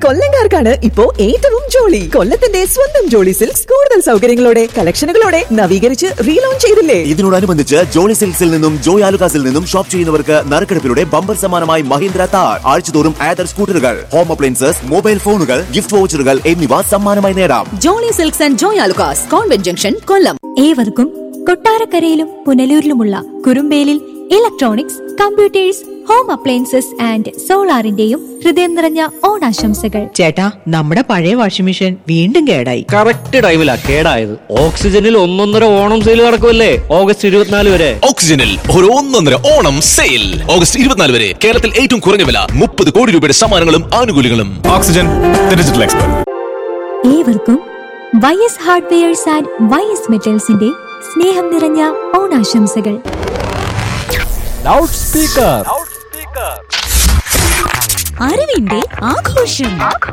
കൊല്ലങ്കാർക്കാണ് ഇപ്പോ ഏറ്റവും ജോളി കൊല്ലത്തിന്റെ സ്വന്തം ജോളി സിൽക്സ് കൂടുതൽ സൗകര്യങ്ങളോടെ കളക്ഷനുകളോടെ നവീകരിച്ച് റീലോഞ്ച് ചെയ്തില്ലേ ഇതിനോടനുബന്ധിച്ച് ജോളി സിൽക്സിൽ നിന്നും ജോയ് ആലുകാസിൽ നിന്നും ഷോപ്പ് ചെയ്യുന്നവർക്ക് നറുക്കെടുപ്പിലൂടെ ബമ്പർ സമ്മാനമായി മഹീന്ദ്ര താർ ആഴ്ചതോറും ആദർ സ്കൂട്ടറുകൾ ഹോം അപ്ലയൻസസ് മൊബൈൽ ഫോണുകൾ ഗിഫ്റ്റ് വൗച്ചറുകൾ എന്നിവ സമ്മാനമായി നേടാം Jolly Silks and Joy Alukkas convent junction Kollam ഏവർക്കും കൊട്ടാരക്കരയിലും പുനലൂരിലുമുള്ള കുറുമ്പേലിൽ electronics computers home appliances and സോളാറിന്റെയും ഹൃദയം നിറഞ്ഞ ഓണാശംസകൾ ചേട്ടാ നമ്മുടെ പഴയ വാഷിംഗ് മെഷീൻ വീണ്ടും കേടായി കറക്റ്റ് ടൈമിലാ കേടായത് ഓക്സിജനിൽ ഒന്നൊന്നര ഓണം സെയിൽ നടക്കുമല്ലേ ഓഗസ്റ്റ് ഇരുപത്തിനാല് വരെ ഓക്സിജനിൽ ഒരു ഒന്നൊന്നര ഓണം സെയിൽ ഓഗസ്റ്റ് ഇരുപത്തിനാല് വരെ കേരളത്തിൽ ഏറ്റവും കുറഞ്ഞ വില മുപ്പത് കോടി രൂപയുടെ സമ്മാനങ്ങളും ആനുകൂല്യങ്ങളും ഓക്സിജൻ ഡിജിറ്റൽ എക്സ്പെർട്ട് ഏവർക്കും Y S hardwares and Y S മെറ്റൽസിന്റെ സ്നേഹം നിറഞ്ഞ ഓണാശംസകൾ ലൗഡ് സ്പീക്കർ അറിവിന്റെ ആഘോഷം